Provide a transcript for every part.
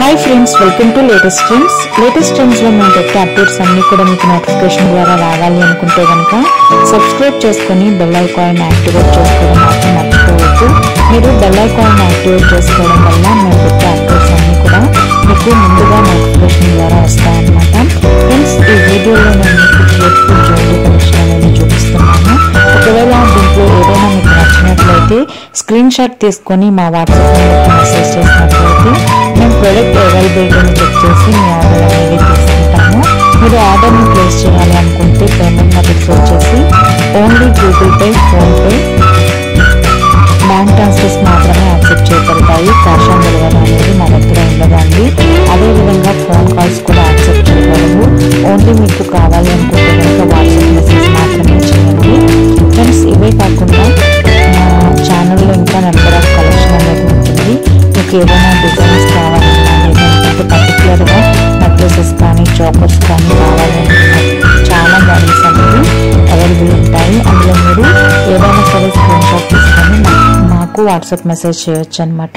hi friends welcome to latest trends latest trends లో మేము పెట్టే అప్డేట్స్ అన్ని కూడా మీకు నోటిఫికేషన్ ద్వారా రావాలి అనుకుంటే కనుక సబ్స్క్రైబ్ చేసుకొని బెల్ ఐకాన్ యాక్టివేట్ చేసుకోవడం మాత్రం మర్చిపోవద్దు మీరు బెల్ ఐకాన్ యాక్టివేట్ చేసుకోవడం వల్ల మేము పెట్టే అప్డేట్స్ అన్ని కూడా మీకు ముందుగా నోటిఫికేషన్ ద్వారా వస్తాయన్నమాట ఫ్రెండ్స్ ఈ వీడియోలో నేను మీకు బ్యూటిఫుల్ జ్యువెలరీ కలెక్షన్ అనేది చూపిస్తున్నాను ఒకవేళ దీంట్లో ఏదైనా మీకు నచ్చినట్లయితే స్క్రీన్ షాట్ తీసుకొని మా వాట్సాప్ నెంబర్కి మెసేజ్ చేసినట్లయితే మేము ప్రోడక్ట్ అవైలబిలిటీని చెక్ చేసి మీ ఆర్డర్ అనేది తీసుకుంటాము మీరు ఆర్డర్ని ప్లేస్ చేయాలి అనుకుంటే పేమెంట్ మెథడ్స్ వచ్చేసి only Google pay PhonePe bank transfers మాత్రమే యాక్సెప్ట్ చేయబడతాయి క్యాష్ ఆన్ డెలివరీ అనేది మా దగ్గర ఉండదండి అదేవిధంగా ఫోన్ కాల్స్ కూడా యాక్సెప్ట్ చేయబడవు ఓన్లీ మీకు కావాలి అనుకుంటే కనుక వాట్సాప్ మెసేజ్ మాత్రమే చేయండి ఫ్రెండ్స్ ఇవే కాకుండా మా ఛానల్లో ఇంకా నెంబర్ ఆఫ్ కలెక్షన్ అనేది ఉంటుంది మీకు ఏదైనా డిజైన్స్ కావాలన్నా లేదంటే పర్టికులర్గా నెక్లెసెస్ కానీ చాకర్స్ కానీ కావాలన్నా చాలా మోడల్స్ అనేవి అవైలబుల్ ఉంటాయి అందులో మీరు ఏదైనా సరే స్క్రీన్ షాట్ తీసుకొని మా- మాకు వాట్సాప్ మెసేజ్ చేయొచ్చు అనమాట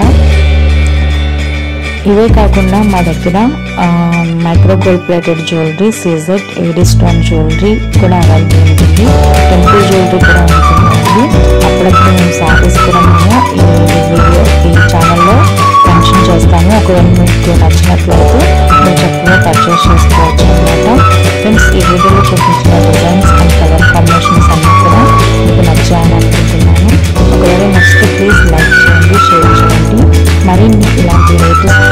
ఇవే కాకుండా మా దగ్గర micro gold plated jewellery CZ AD stone jewellery కూడా అవైలబుల్ ఉంటుంది టెంపుల్ జ్యువెలరీ కూడా ఉంటుందండి అప్పుడప్పుడు మేము సారీస్ కూడా మేము ఈ వీడియో ఈ ఛానల్లో మెన్షన్ చేస్తాము ఒకవేళ మీకు నచ్చినట్లయితే మీరు చక్కగా పర్చేస్ చేసుకోవచ్చు అనమాట ఫ్రెండ్స్ ఈ వీడియోలో చూపించిన డిజైన్స్ అండ్ కలర్ కాంబినేషన్స్ అన్నీ కూడా మీకు నచ్చాయని అనుకుంటున్నాను ఒకవేళ నచ్చితే ప్లీజ్ లైక్ చేయండి షేర్ చేయండి మరిన్ని ఇలాంటి లేటెస్ట్